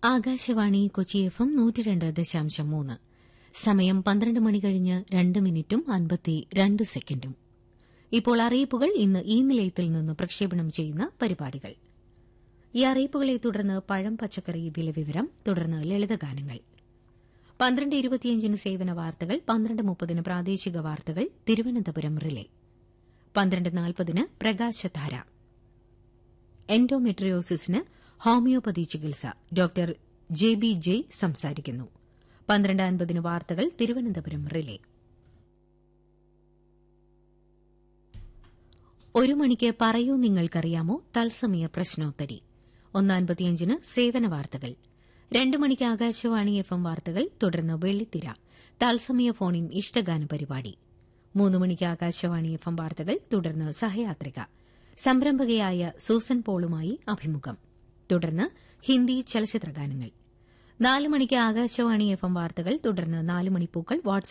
Akashvani Kochi F M നൂറ്റി രണ്ട് ദശാംശം മൂന്ന് സമയം പന്ത്രണ്ട് മണി കഴിഞ്ഞ് രണ്ട് മിനിറ്റും അൻപത്തി രണ്ട് സെക്കൻഡും ഇപ്പോൾ അറിയിപ്പുകൾ ഇന്ന് ഈ നിലയത്തിൽ നിന്ന് പ്രക്ഷേപണം ചെയ്യുന്ന പരിപാടികൾ ഈ അറിയിപ്പുകളെ തുടർന്ന് പഴം പച്ചക്കറി വിലവിവരം തുടർന്ന് ലളിതഗാനങ്ങൾ പന്ത്രണ്ട് ഇരുപത്തിയഞ്ചിന് സേവന വാർത്തകൾ പന്ത്രണ്ട് മുപ്പതിന് പ്രാദേശിക വാർത്തകൾ തിരുവനന്തപുരം റിലേ പന്ത്രണ്ട് നാൽപ്പതിന് പ്രകാശധാര എൻഡോമെട്രിയോസിസിന് ഹോമിയോപ്പതി ചികിത്സ ഡോക്ടർ ജെ ബി ജെയ് സംസാരിക്കുന്നു പന്ത്രണ്ട് അൻപതിന് വാർത്തകൾ തിരുവനന്തപുരം റിലേ ഒരു മണിക്ക് പറയൂ നിങ്ങൾക്കറിയാമോ തത്സമയ പ്രശ്നോത്തരി ഒന്നാൻപത്തിയഞ്ചിന് സേവന വാർത്തകൾ രണ്ട് മണിക്ക് ആകാശവാണി എഫ് എം വാർത്തകൾ തുടർന്ന് വെള്ളിത്തിര തത്സമയ ഫോണിൻ ഇഷ്ടഗാന പരിപാടി മൂന്ന് മണിക്ക് ആകാശവാണി എഫ് എം വാർത്തകൾ തുടർന്ന് സഹയാത്രിക സംരംഭകയായ സൂസൻ പോളുമായി അഭിമുഖം തുടർന്ന് ഹിന്ദി ചലച്ചിത്രഗാനങ്ങൾ നാല് മണിക്ക് ആകാശവാണി എഫ് എം വാർത്തകൾ തുടർന്ന് നാല് മണിപ്പൂക്കൾ വാട്സ്ആപ്പ്